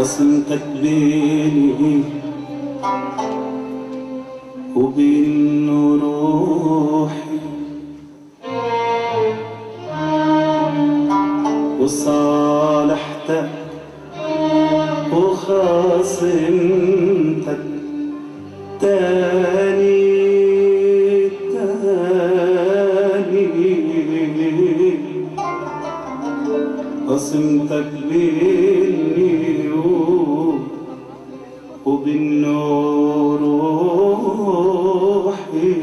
قسمتك بيني وبين روحي وصالحتك وخاصمتك تاني تاني قسمتك بيني و- وبين روحي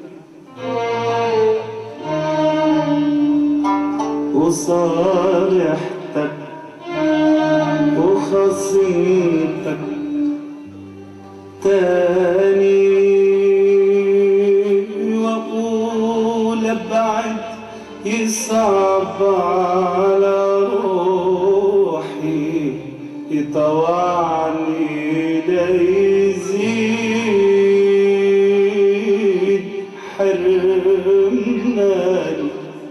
وصالحتك وخصمتك تاني واقول ابعد يصعب على روحي يطوعني ليزيد حرماني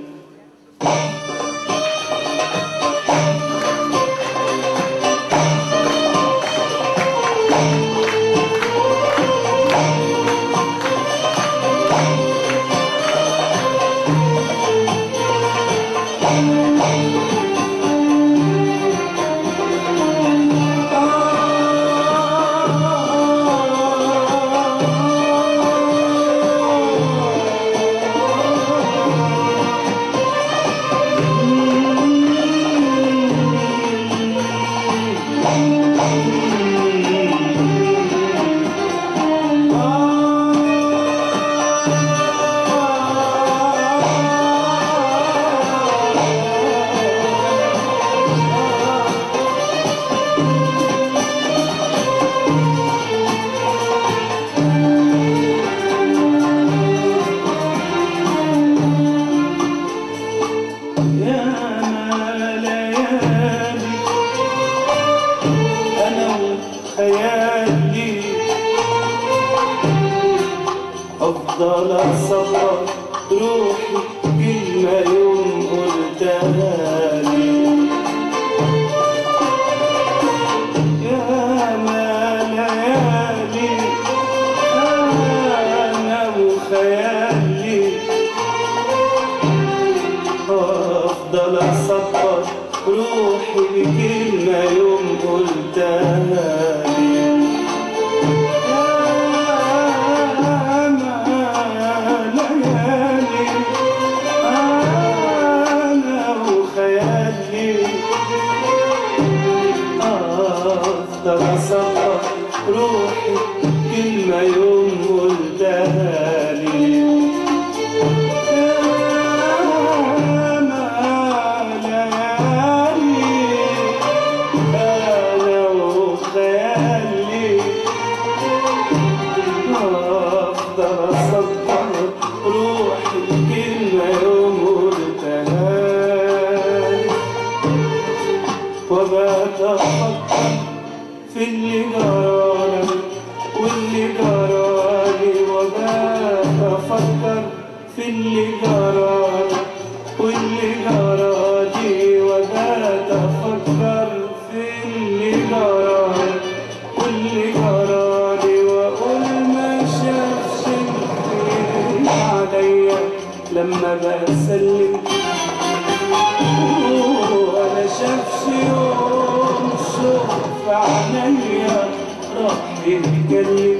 يا ليالي أنا وخيالي أفضل أصبر روحي كلمة يوم قلتها لي يا ما ليالي أنا وخيالي أفضل أصبر روحي بكلمة يوم قلتها لي يا ما ليالي أنا وخيالي أفضل أصبر روحي كلمة يوم قلتها لي وبتفكر في اللي جرالي واللي جرالي وبتفكر في اللي جرالي واللي جرالي وبتفكر في اللي جرالي واللي جرالي واقول ما شافش الخير عليا لما بسلم ولا شافش يوم شوف عينيا راح يتكلم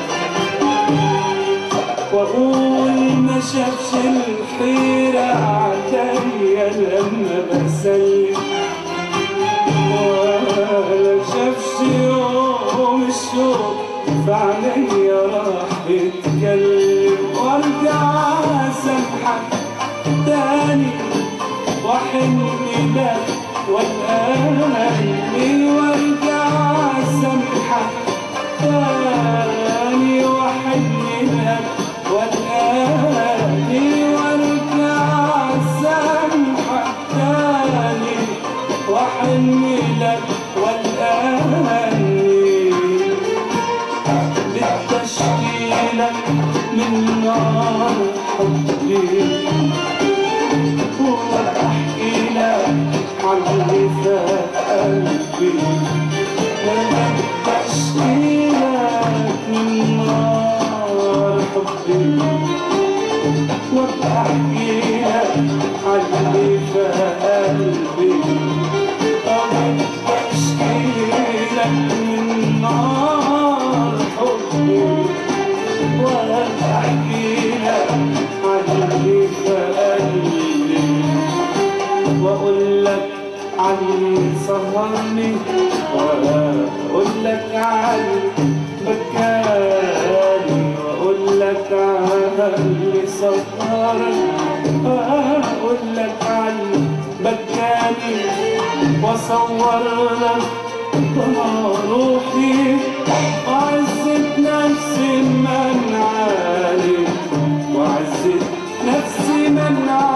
واقول ما شافش الحيرة عليا لما بسلم ولا شافش يوم الشوق في عينيا راح يتكلم وارجع اسامحك تاني واحن لك والآني وارجع اسامحك تاني واحن لك والآني وارجع اسامحك تاني واحن لك والآني للتشكيلة من نار حبي وأحكي لك عن اللي في قلبي احكي لك عن اللي في قلبي طب اشكي لك من نار حبي واحكي لك عن اللي في قلبي واقول لك عن اللي سهرني واقول لك عن بكاني واقول لك عن اللي سهرني واقول لك عن بكاني واصور لك روحي وعزة نفسي من عالي وعزة نفسي من عالي